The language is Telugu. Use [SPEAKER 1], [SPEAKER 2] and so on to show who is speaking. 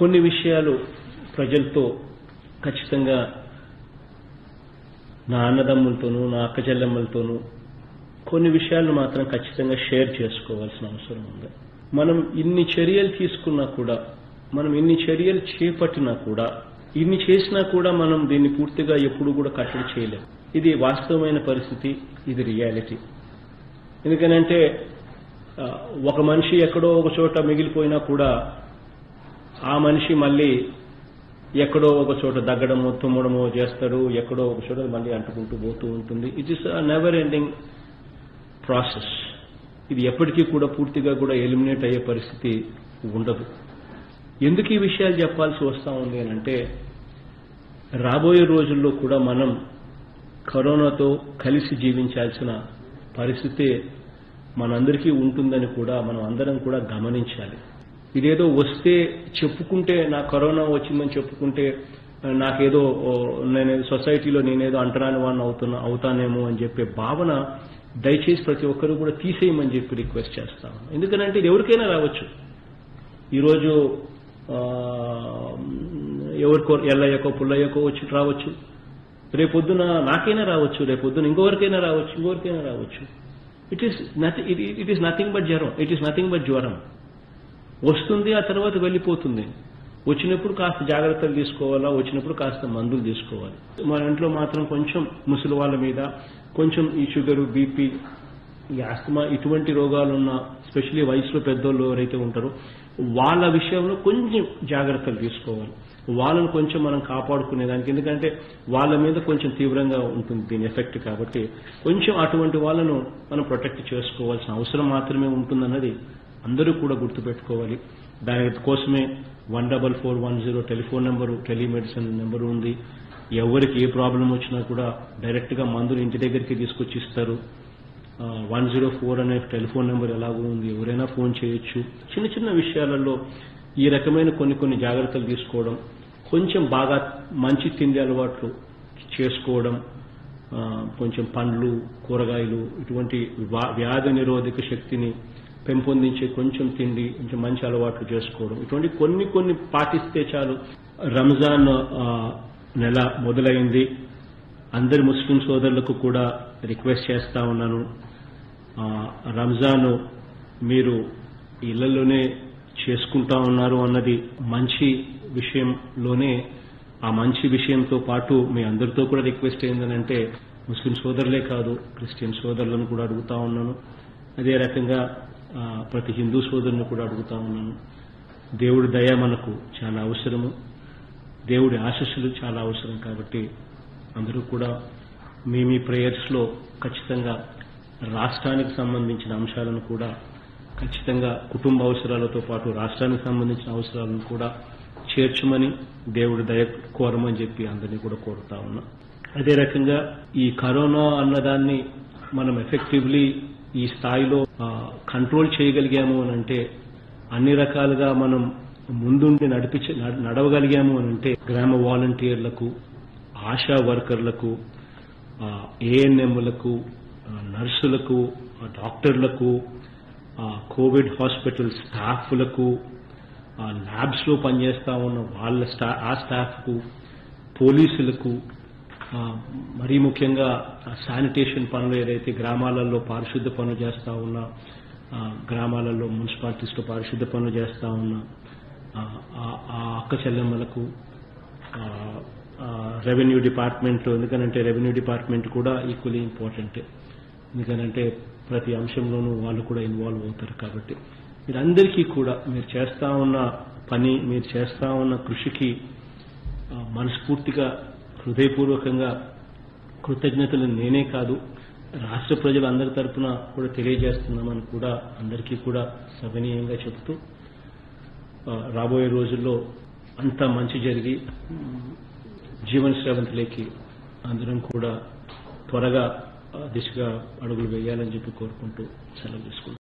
[SPEAKER 1] కొన్ని విషయాలు ప్రజలతో ఖచ్చితంగా నా అన్నదమ్ములతోనూ నా అక్క చెల్లెమ్మలతోనూ కొన్ని విషయాలు మాత్రం ఖచ్చితంగా షేర్ చేసుకోవాల్సిన అవసరం ఉంది మనం ఇన్ని చర్యలు తీసుకున్నా కూడా మనం ఇన్ని చర్యలు చేపట్టినా కూడా ఇన్ని చేసినా కూడా మనం దీన్ని పూర్తిగా ఎప్పుడు కూడా కట్టడి చేయలేం ఇది వాస్తవమైన పరిస్థితి ఇది రియాలిటీ ఎందుకనంటే ఆ, ఒక మనిషి ఎక్కడో ఒక చోట మిగిలిపోయినా కూడా ఆ మనిషి మళ్ళీ ఎక్కడో ఒక చోట దగ్గడమో తుమ్మడమో చేస్తాడు ఎక్కడో ఒక చోట మళ్ళీ అంటుకుంటూ పోతూ ఉంటుంది it is never ending process ఇది ఎప్పటికీ కూడా పూర్తిగా కూడా ఎలిమినేట్ అయ్యే పరిస్థితి ఉండదు ఎందుకు ఈ విషయాలు చెప్పాల్సి వస్తా ఉంది అని అంటే రాబోయే రోజుల్లో కూడా మనం కరోనాతో కలిసి జీవించాల్సిన పరిస్థితి మనందరికీ ఉంటుందని కూడా మనం అందరం కూడా గమనించాలి ఇదేదో వస్తే చెప్పుకుంటే నా కరోనా వచ్చిందని చెప్పుకుంటే ఆ, నాకేదో ఓ, నేను సొసైటీలో నేనేదో అంటరాని వాడిని అవుతున్నా అవుతానేమో అని చెప్పే భావన దయచేసి ప్రతి ఒక్కరు కూడా తీసేయమని చెప్పి రిక్వెస్ట్ చేస్తాను ఎందుకంటే ఇది ఎవరికైనా రావచ్చు ఈరోజు ఆ, ఎవరికో ఎల్లయ్యకో పుల్లయ్యకో వచ్చి రావచ్చు రేపొద్దున నాకైనా రావచ్చు రేపొద్దున ఇంకొకరికైనా రావచ్చు ఇంకొకరికైనా రావచ్చు it is nothing it is nothing but జ్వరం ఇట్ ఈస్ నథింగ్ బట్ జ్వరం వస్తుంది ఆ తర్వాత వెళ్ళిపోతుంది వచ్చినప్పుడు కాస్త జాగ్రత్తలు తీసుకోవాలా వచ్చినప్పుడు కాస్త మందులు తీసుకోవాలి మన ఇంట్లో మాత్రం కొంచెం ముసలి వాళ్ళ మీద కొంచెం ఈ షుగరు బీపీ ఈ ఆస్తమా ఇటువంటి రోగాలు ఉన్న స్పెషల్లీ వయసులో పెద్దోళ్ళు ఎవరైతే ఉంటారో వాళ్ళ విషయంలో కొంచెం జాగ్రత్తలు తీసుకోవాలి వాళ్ళని కొంచెం మనం కాపాడుకునే దానికి ఎందుకంటే వాళ్ళ మీద కొంచెం తీవ్రంగా ఉంటుంది దీని ఎఫెక్ట్ కాబట్టి కొంచెం అటువంటి వాళ్ళను మనం ప్రొటెక్ట్ చేసుకోవాల్సిన అవసరం మాత్రమే ఉంటుందన్నది అందరూ కూడా గుర్తుపెట్టుకోవాలి దాని కోసమే one double four one zero telephone number telemedicine number ఉంది ఎవరికి ఏ ప్రాబ్లం వచ్చినా కూడా డైరెక్ట్ గా మందులు ఇంటి దగ్గరికి తీసుకొచ్చి ఇస్తారు వన్ జీరో ఫోర్ అనే టెలిఫోన్ నెంబర్ ఎలాగో ఉంది ఎవరైనా ఫోన్ చేయొచ్చు చిన్న చిన్న విషయాలలో ఈ రకమైన కొన్ని కొన్ని జాగ్రత్తలు తీసుకోవడం కొంచెం బాగా మంచి తిండి అలవాట్లు చేసుకోవడం ఆ, కొంచెం పండ్లు కూరగాయలు ఇటువంటి వా- వ్యాధి నిరోధక శక్తిని పెంపొందించే కొంచెం తిండి కొంచెం మంచి అలవాట్లు చేసుకోవడం ఇటువంటి కొన్ని కొన్ని పాటిస్తే చాలు రంజాన్ ఆ, నెల మొదలైంది అందరి ముస్లిం సోదరులకు కూడా రిక్వెస్ట్ చేస్తా ఉన్నాను ఆ, రంజాన్ మీరు ఇళ్లలోనే చేసుకుంటా ఉన్నారు అన్నది మంచి విషయంలోనే ఆ మంచి విషయంతో పాటు మీ అందరితో కూడా రిక్వెస్ట్ ఏంటంటే ముస్లిం సోదరులే కాదు క్రిస్టియన్ సోదరులను కూడా అడుగుతా ఉన్నాను అదే రకంగా ఆ, ప్రతి హిందూ సోదరుని కూడా అడుగుతా ఉన్నాను దేవుడి దయ మనకు చాలా అవసరము దేవుడి ఆశస్సులు చాలా అవసరం కాబట్టి అందరూ కూడా మీ మీ ప్రేయర్స్లో ఖచ్చితంగా రాష్ట్రానికి సంబంధించిన అంశాలను కూడా ఖచ్చితంగా కుటుంబ అవసరాలతో పాటు రాష్ట్రానికి సంబంధించిన అవసరాలను కూడా చేర్చమని దేవుడి దయ కోరమని చెప్పి అందరినీ కూడా కోరుతా ఉన్నా అదే రకంగా ఈ కరోనా అన్నదాన్ని మనం ఎఫెక్టివ్లీ ఈ స్థాయిలో కంట్రోల్ చేయగలిగాము అని అంటే అన్ని రకాలుగా మనం ముందుండి నడిపించ నడ- నడవగలిగాము అని అంటే గ్రామ వాలంటీర్లకు ఆశా వర్కర్లకు ఏఎన్ఎంలకు నర్సులకు ఆ, డాక్టర్లకు ఆ, కోవిడ్ హాస్పిటల్ స్టాఫ్లకు ఆ, ల్యాబ్స్లో పనిచేస్తా ఉన్న వాళ్ళ స్టా ఆ స్టాఫ్కు పోలీసులకు ఆ, మరీ ముఖ్యంగా ఆ శానిటేషన్ పనులు ఏదైతే గ్రామాలలో పారిశుద్ధ పనులు చేస్తా ఉన్న ఆ, గ్రామాలలో మున్సిపాలిటీస్లో పారిశుద్ధ పనులు చేస్తా ఉన్న ఆ, ఆ- ఆ అక్క చెల్లెమ్మలకు ఆ, ఆ, రెవెన్యూ డిపార్ట్మెంట్ ఎందుకనంటే రెవెన్యూ డిపార్ట్మెంట్ కూడా ఈక్వలీ ఇంపార్టెంట్ ఎందుకనంటే ప్రతి అంశంలోనూ వాళ్ళు కూడా ఇన్వాల్వ్ అవుతారు కాబట్టి మీరందరికీ కూడా మీరు చేస్తా ఉన్న పని మీరు చేస్తా ఉన్న కృషికి ఆ, మనస్ఫూర్తిగా హృదయపూర్వకంగా కృతజ్ఞతలు నేనే కాదు రాష్ట్ర ప్రజలందరి తరపున కూడా తెలియజేస్తున్నామని కూడా అందరికీ కూడా సవినీయంగా చెబుతూ ఆ, రాబోయే రోజుల్లో అంతా మంచి జరిగి ఉమ్, జీవన శ్రవంతిలోకి అందరం కూడా త్వరగా ఆ, దిశగా అడుగులు వేయాలని చెప్పి కోరుకుంటూ సెలవు తీసుకుంటాం